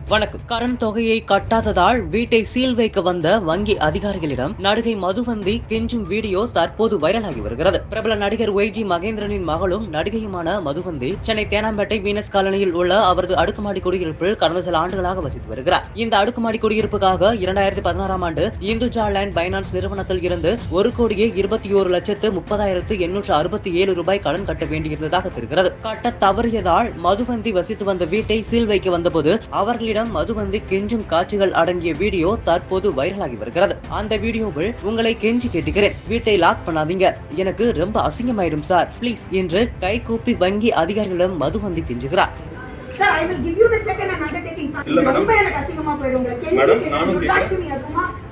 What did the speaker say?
வணக்கம் கடன் தொகையை கட்டாததால் வீட்டை சீல் வைக்க வந்த வங்கி அதிகாரிகளிடம் நடிகை மதுவந்தி கெஞ்சும் வீடியோ தற்போது வைரலாகி வருகிறது பிரபல நடிகர் ஒய்ஜி மகேந்திரனின் மகளும் நடிகையுமான மதுவந்தி சென்னை தேனாம்பேட்டை வீனஸ் காலனியில் உள்ள அவரது அடுக்குமாடி குடியிருப்பில் கடந்த சில ஆண்டுகளாக வசித்து வருகிறார் இந்த அடுக்குமாடி குடியிருப்புக்காக இரண்டாயிரத்தி பதினாறாம் ஆண்டு இந்துஜா லேண்ட் பைனான்ஸ் நிறுவனத்தில் இருந்து ஒரு கோடியே இருபத்தி ஓரு லட்சத்து முப்பதாயிரத்து எண்ணூற்று அறுபத்தி ஏழு ரூபாய் கடன் கட்ட வேண்டியிருந்ததாக தெரிகிறது கட்ட தவறியதால் மதுவந்தி வசித்து வந்த வீட்டை சீல் வைக்க வந்தபோது அவர்களிடம் மதுவந்தி கெஞ்சும் காட்சிகள் அடங்கிய வீடியோ தற்போது வைரலாகி வருகிறது அந்த வீடியோவில் உங்களை கெஞ்சி கேட்டுக்கிறேன் வீட்டை லாக் பண்ணாதீங்க எனக்கு ரொம்ப அசிங்கமாயிடும் சார் ப்ளீஸ் என்று கை கூப்பி வங்கி அதிகாரிகளிடம் மதுவந்தி கெஞ்சுகிறார் sir I will give you the cheque and undertaking sir இல்ல, madam. ரொம்ப எனக்கு அசிங்கமா போயிடும் உங்களுக்கு Madam, கெஞ்சி நானும் கேட்டு கேட்கிறேன். காஷ்மீர் அதுமா